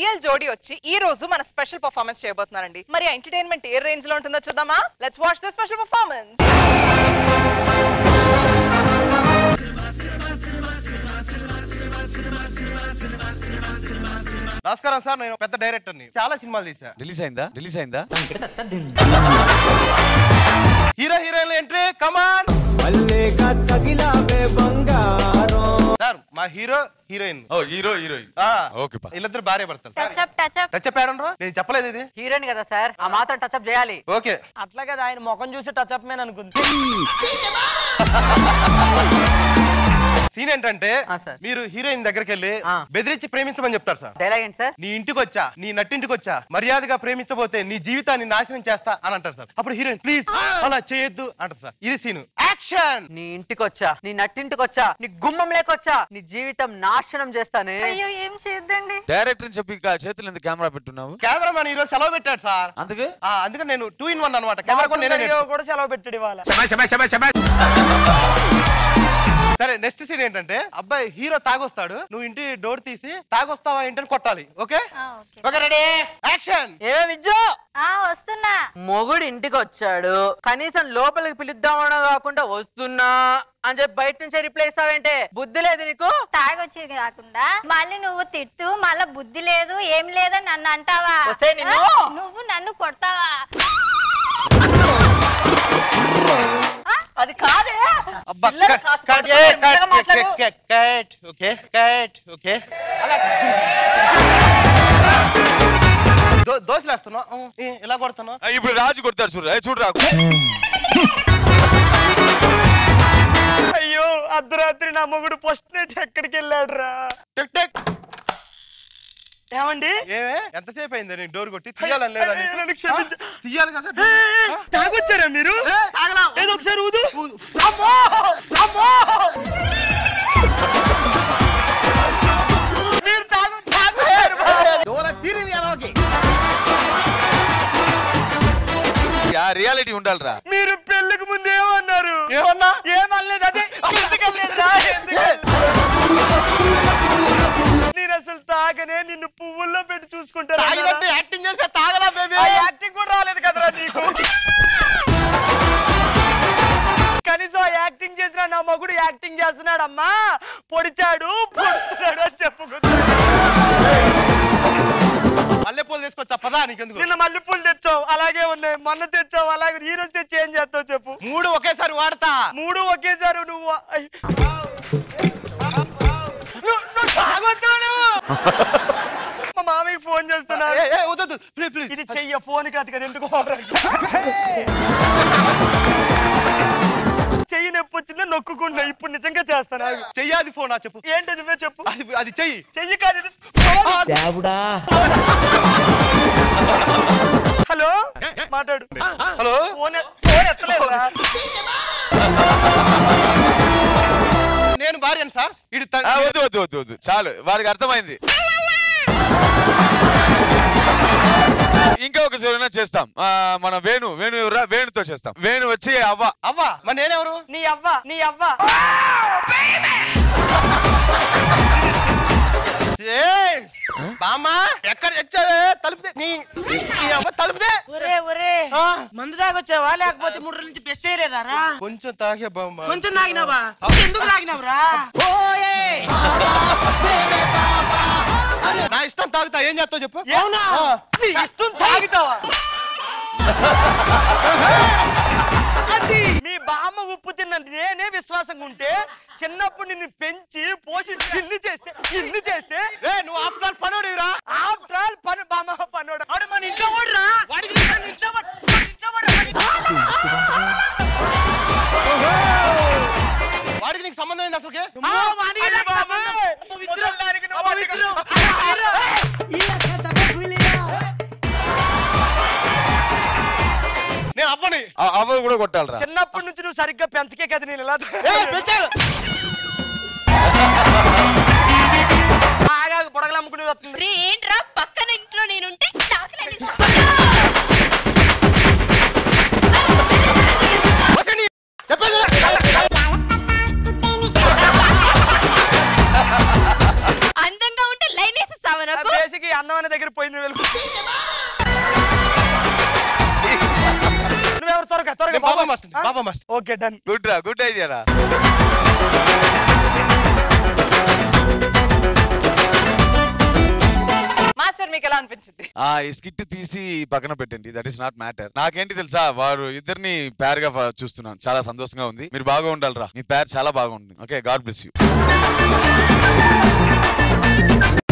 Real జోడీ వచ్చి ఈ రోజు మన స్పెషల్ పర్ఫార్మెన్స్ చేయబోతున్నారండి మరి ఎంటర్టైన్మెంట్ ఏ రేంజ్ లో ఉంటుందో చూద్దామా let's watch the special performance నమస్కారం సార్ నేను పెద్ద డైరెక్టర్ని చాలా సినిమాలు తీసా రిలీజ్ అయిందా రిలీజ్ అయిందా హీరో హీరోయిన్ల ఎంట్రీ కమాన్ మల్లేగా తగిలావే బంగారం సార్ మా హీరో హీరోయిన్ ఓ హీరో హీరోయిన్ ఆ, ఓకే పా వీళ్ళిద్దరు భార్య భర్తలు టచ్అప్ టచ్అప్ టచ్ చెప్పాడు నేను చెప్పలేదు ఇది హీరోయిన్ కదా సార్ ఆ మాత్రం టచ్అప్ చేయాలి ఓకే అట్లా కదా ఆయన ముఖం చూసి టచ్ అప్ మేన్ అనుకుంది సీన్ ఏంటంటే ఆ, సార్. మీరు హీరోయిన్ దగ్గరికి వెళ్ళి ఆ. బెదిరించి ప్రేమించమని చెప్తారు సార్ డైలాగ్ ఏంటి సార్ నీ ఇంటికి వచ్చా నీ నట్టింటికి వచ్చా మర్యాదగా ప్రేమించబోతే నీ జీవితాన్ని నాశనం చేస్తా అని అంటారు సార్ అప్పుడు హీరోయిన్ ప్లీజ్ అలా చేయొద్దు అంటారు సార్ ఇది సీన్ యాక్షన్ నీ ఇంటికి వచ్చా నీ నట్టింటికి వచ్చా నీ గుమ్మం లేకొచ్చా నీ జీవితం నాశనం చేస్తానే అయ్యో ఏం చేద్దండి డైరెక్టర్ అని చెప్పి ఇంకా చేతులు ఎందుకు కెమెరా పెట్టున్నావు కెమెరామెన్ ఈరోజు సెలవు పెట్టాడు సార్ అందుకే ఆ, అందుకని నేను టూ ఇన్ వన్ అనమాట కెమెరా కూడా నేనే మాకు కూడా సెలవు పెట్టాడు ఇవాళ సరే నెక్స్ట్ సీన్ ఏంటంటే అబ్బాయి హీరో తాగొస్తాడు నువ్వు ఇంటి డోర్ తీసి తాగొస్తావా ఏంటని కొట్టాలి ఓకే ఆ, ఓకే. ఓకే రెడీ యాక్షన్ ఏమే విజ్జు ఆ వస్తున్నా మొగుడు ఇంటికి వచ్చాడు కనీసం లోపలికి పిలుద్దామనో కాకుండా వస్తున్నా అని చెప్పి బయట నుంచే రిప్లై ఇస్తావేంటే బుద్ధి లేదు నీకు తాగొచ్చేది కాకుండా మళ్ళీ నువ్వు తిట్టు మళ్ళా బుద్ధి లేదు ఏం లేదని నన్ను అంటావా వస్తే నిన్ను? ఆ? నువ్వు నన్ను కొడతావా అది కాదే అబ్బా పిల్లలు కట్ కాస్త కట్ పట్టుకొని మెల్లగా మాట్లాడు. కట్ ఓకే కట్ ఓకే దోశలు వేస్తున్నావు ఇలా కొడుతున్నావు ఆ, ఇప్పుడు రాజు కొడతారు చూడు ఏ, చూడు రా అయ్యో అర్ధరాత్రి నా మొగుడు ఫస్ట్ నైట్ ఎక్కడికి వెళ్ళాడు రా టిక్ టిక్ ఏమండి ఏమే ఎంతసేపు అయింది నీకు డోర్ కొట్టి తీయాలని లేదా నీకు? నన్ను క్షమించు. ఆ, తీయాలి కదా తాగొచ్చారా మీరు ఏ, తాగలా. ఏదో ఒకసారి ఊదు అమ్మో! అమ్మో! మీరు తాగు తాగు ఆ రియాలిటీ ఉండాలిరా మీరు పెళ్లికి ముందు ఏమన్నారు ఏమన్నా ఏమనలేదు అదే ఎందుకనలేదురా? ఎందుకనలేదు? నేను అసలు తాగనే నిన్ను పువ్వుల్లో పెట్టి చూసుకుంటాను తాగినట్టు యాక్టింగ్ చేస్తే తాగలా బేబీ ఆ యాక్టింగ్ కూడా రాలేదు కదరా నీకు కనీసం ఆ యాక్టింగ్ చేసిన నా మగుడు యాక్టింగ్ చేస్తున్నాడమ్మా పొడిచాడు పొడుస్తున్నాడు అని చెప్పుకుంటా మల్లెపూలు తీసుకొచ్చా పదా నీకెందుకు నిన్న మల్లెపూలు తెచ్చావు అలాగే ఉన్నాయి మొన్న తెచ్చావు అలాగే ఈ రోజు తెచ్చి ఏం చేస్తావు చెప్పు మూడు ఒకేసారి వాడతా మూడు ఒకేసారి నువ్వు ఐ. నువ్వు- నువ్వు తాగొద్దు నువ్వు. మా మామయ్య ఫోన్ చేస్తున్నారు ఏ, ఏ, వద్దు, వద్దు. ప్లీజ్ ప్లీజ్ ఇది చెయ్య ఫోన్ కాదు కదా ఎందుకు ఓవర్ చెయ్యి నొప్పి వచ్చిందా నొక్కుకుంటా ఇప్పుడు నిజంగా చేస్తాను ఆగు. చెయ్యాది ఫోన్ ఆ చెప్పు ఏంటి నువ్వే చెప్పు అది అది చెయ్యి చెయ్యి కాదు ఇది ఫోన్. హలో మాట్లాడు హలో ఫోన్ ఎ- ఫోన్ ఎత్తలేదురా నేను భార్యను సార్ ఇది ఆ, వద్దు వద్దు వద్దు వద్దు చాలు వారికి అర్థమైంది ఇంకా ఒక సోదన చేస్తాం ఆ, మన వేణు వేణు ఎవరా వేణుతో చేస్తాం వేణు వచ్చి అవ్వ అవ్వా మరి నేనెవరు నీ అవ్వ నీ అవ్వ ఏయ్! బామ్మ ఎక్కడ తెచ్చావే తలుపుతే నీ నీ అవ్వ తలుపుతే ఒరే ఒరే ఆ, మందు తాగొచ్చావా లేకపోతే మూడు రోజుల నుంచి బెస్ చేయలేదారా కొంచెం తాగే బామ్మ కొంచెం తాగినావా ఎందుకు తాగినావురా నా ఇష్టం తాగుతా ఏం చేస్తావు చెప్పు అవునా ఆ, నీ ఇష్టం తాగుతావా మీ బామ్మ ఉప్పు తిన్న నేనే విశ్వాసంగా ఉంటే చిన్నప్పుడు నిన్ను పెంచి పోషించి ఇన్ని చేస్తే ఇన్ని చేస్తే ఏ నువ్వు ఆఫ్టర్ ఆల్ పనోడివిరా ఆఫ్టర్ ఆల్ పని బామ్మ పనోడు ఆడు మన ఇంట్లో ఓడరా వాడికి మన ఇంట్లో వాడు, మన ఇంట్లో వాడు, మన ఇంట్లో వాడికి నీకు సంబంధం ఏంది అసలుకి అమ్మో, వాడికి అరే నాకు బామ్మ, సంబంధం. అమ్మ విద్రు, ముసల్దానికి నువ్వు అమ్మ పట్టుకొని- విద్రు, అమ్మ విద్రు. నేను అవ్వని ఆ అవ్వ కూడా కొట్టాలిరా చిన్నప్పటి నుంచి నువ్వు సరిగ్గా పెంచకే కదా నేను ఇలా ఏ పెంచాను బాగా బుడగలు అమ్ముకుని వస్తుంది రే ఏంట్రా పక్కన ఇంట్లో నేనుంటే చాకలేని వసండి, చెప్పేది విను. అందంగా ఉంటే లైన్ వేసేసావా నాకు బేసిక్ వచ్చేసరికి అందమైన దగ్గర పోయింది వెళ్ళు నువ్వెవరు త్వరగా త్వరగా నేను Baba master Baba master okay done good రా గుడ్ ఐడియా రా మాస్టర్ మీకు ఎలా అనిపించింది ఆ ఈ స్కిట్ తీసి పక్కన పెట్టండి దట్ ఈస్ నాట్ మ్యాటర్ నాకేంటి తెలుసా వారు ఇద్దరిని పేర్ గా ఫ- చూస్తున్నాను చాలా సంతోషంగా ఉంది మీరు బాగా ఉండాలిరా మీ పేర్ చాలా బాగుంది ఓకే గాడ్ బ్లెస్ యూ